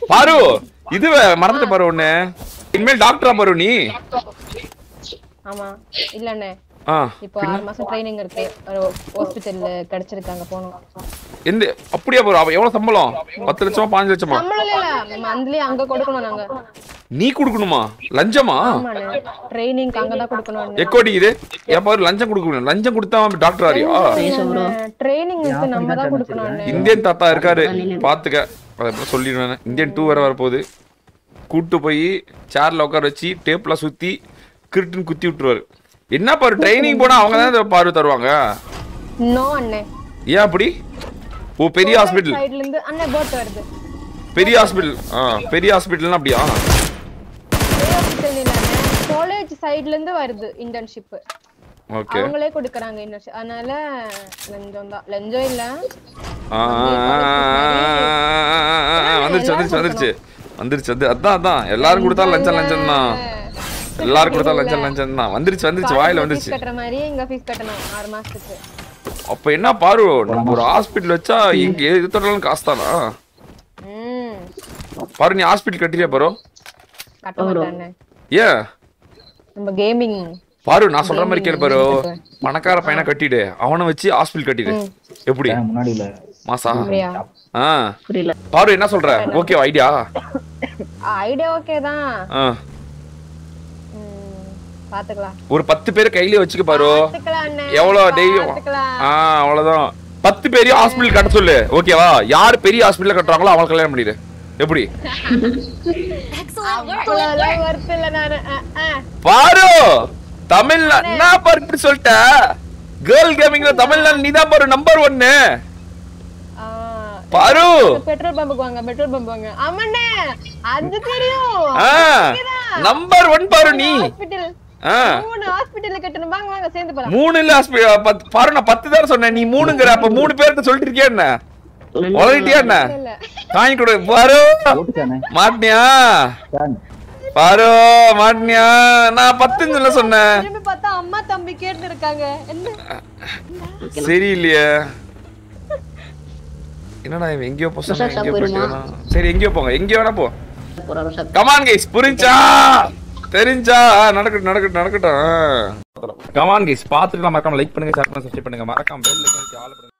பாரு இது மறந்துட்ட பாரு ஒண்ணு இனிமேல் டாக்டரா பாரு நீ ஆமா இல்லண்ணே ஆ இப்போ ஆறு மாசம் ட்ரைனிங் இருக்கு ஒரு ஹாஸ்பிட்டல்ல கிடைச்சிருக்காங்க போனோம் எந்த அப்படியா பாரு அவ எவ்வளவு சம்பளம் பத்து லட்சமா பாஞ்சு லட்சமா நம்மள இல்ல மந்த்லி அங்க கொடுக்கணும் நாங்க நீ கொடுக்கணுமா லஞ்சமா ஆமாண்ணே ட்ரைனிங்க்கு அங்கதான் கொடுக்கணும் எக்கோ அடிக்குது ஏன் பாரு லஞ்சம் கொடுக்கணும் லஞ்சம் கொடுத்தா அவன் டாக்டர் ஆறியா ட்ரைனிங்க்கு நம்ம தான் கொடுக்கணும் இந்தியன் தாத்தா இருக்காரு பாத்துக்க அதை எப்படி சொல்லிடுவேன் இந்தியன் டூ வேற வரப்போகுது கூட்டு போய் சேர்ல உட்கார வச்சு டேப்ல சுத்தி கிருட்டுன்னு குத்தி விட்டுருவாரு என்ன பாரு ட்ரைனிங் போனா அவங்க தான் பாரு தருவாங்க நோ அண்ணே ஏன் அப்படி ஓ பெரிய ஹாஸ்பிட்டல் சைடுல இருந்து அண்ணே போட் வருது பெரிய ஹாஸ்பிட்டல் ஆ பெரிய ஹாஸ்பிட்டல்னா அப்படியா ஹாஸ்பிட்டல் இல்ல காலேஜ் சைடுல இருந்து வருது இன்டர்ன்ஷிப் ஓகே அவங்களே கொடுக்கறாங்க இன்டர்ன்ஷிப் அதனால லஞ்சம் தான் லஞ்சம் இல்ல வந்துருச்சு வந்துருச்சு வந்துருச்சு வந்துருச்சு வந்து அதான் அதான் எல்லாரும் கொடுத்தா லஞ்சம் லஞ்சம் தான் எல்லாரும் கொடுத்தா லஞ்சம் லஞ்சம் தான் வந்துருச்சு வந்துருச்சு வாயில ஃபீஸ் வந்துருச்சு கட்டுற மாதிரி இங்க ஃபீஸ் கட்டணும் ஆறு மாசத்துக்கு அப்ப என்ன பாரு நம்ம ஒரு ஹாஸ்பிட்டல் வச்சா எங்க எது தொட்டாலும் காசு தானா ம் பாரு நீ ஹாஸ்பிட்டல் கட்டிரியா பாரு கட்ட மாட்டானே ஏன் நம்ம கேமிங் பாரு நான் சொல்ற மாதிரி கேளு பாரு பணக்கார பையனை கட்டிடு அவனை வச்சு ஹாஸ்பிட்டல் கட்டிடு எப்படி முன்னாடி இல்ல மாசா அப்படியா ஆ புரியல பாரு என்ன சொல்ற ஓகே ஐடியா ஐடியா ஓகே தான் ஆ ம், பாத்துக்கலாம் ஒரு பத்து பேரை கையிலே வச்சுக்க பாரு பாத்துக்கலாம் அண்ணே எவ்வளவு டெய்லியும் பாத்துக்கலாம் ஆ அவ்வளவுதான் பத்து பேரையும் ஹாஸ்பிட்டல் கட்ட சொல்லு ஓகேவா யார் பெரிய ஹாஸ்பிட்டல் கட்டுறாங்களோ அவங்களுக்கு கல்யாணம் பண்ணிடு எப்படி அவ்வளவுலாம் worth இல்ல நானு அஹ், அஹ். பாரு தமிழ்ல என்ன பாரு இப்படி சொல்லிட்ட கேர்ள் கேமிங்ல தமிழ்நாடு நீ தான் பாரு நம்பர் ஒன்னு ஆ, பாரு பெட்ரோல் பம்புக்கு வாங்க பெட்ரோல் பம்ப் வாங்க ஆமாண்ணே அது தெரியும் ஆ நம்பர் ஒன் பாரு நீ ஹாஸ்பிட்டல் ஆ மூணு ஹாஸ்பிட்டல்ல கட்டணும் வாங்க வாங்க சேர்ந்து போலாம் மூணு இல்ல ஹாஸ்பிட்டல் பத்து பாரு நான் பத்து தான் சொன்னேன் நீ மூணுங்கிற அப்ப மூணு பேருக்கு சொல்லிட்டு இருக்கியா என்ன உலகிட்டியா என்ன இல்ல வாங்கி கொடு பாரு ஓட்டுச்சானே மாட்டினியா சான் பாரு மாட்டினியா நான் பத்துன்னு சொல்ல சொன்னேன் திரும்பி பார்த்தா அம்மா தம்பி கேட்டு இருக்காங்க என்ன சரி இல்லையே என்னடா இவன் எங்கேயோ போ சொன்னா எங்கேயோ போயிட்டு இருக்கான். சரி எங்கேயோ போங்க எங்கேயோ வேணா போ போறாரு சார் கமான் கைஸ் புரிஞ்சா தெரிஞ்சா ஆ, நடக்கட்டும் நடக்கட்டும் நடக்கட்டும் கமான் கைஸ் பார்த்துட்டு மறக்காம லைக் பண்ணுங்க ஷேர் பண்ணுங்க சப்ஸ்கிரைப் பண்ணுங்க மறக்காம பெல் ஐகான் ஆல் பண்ணுங்க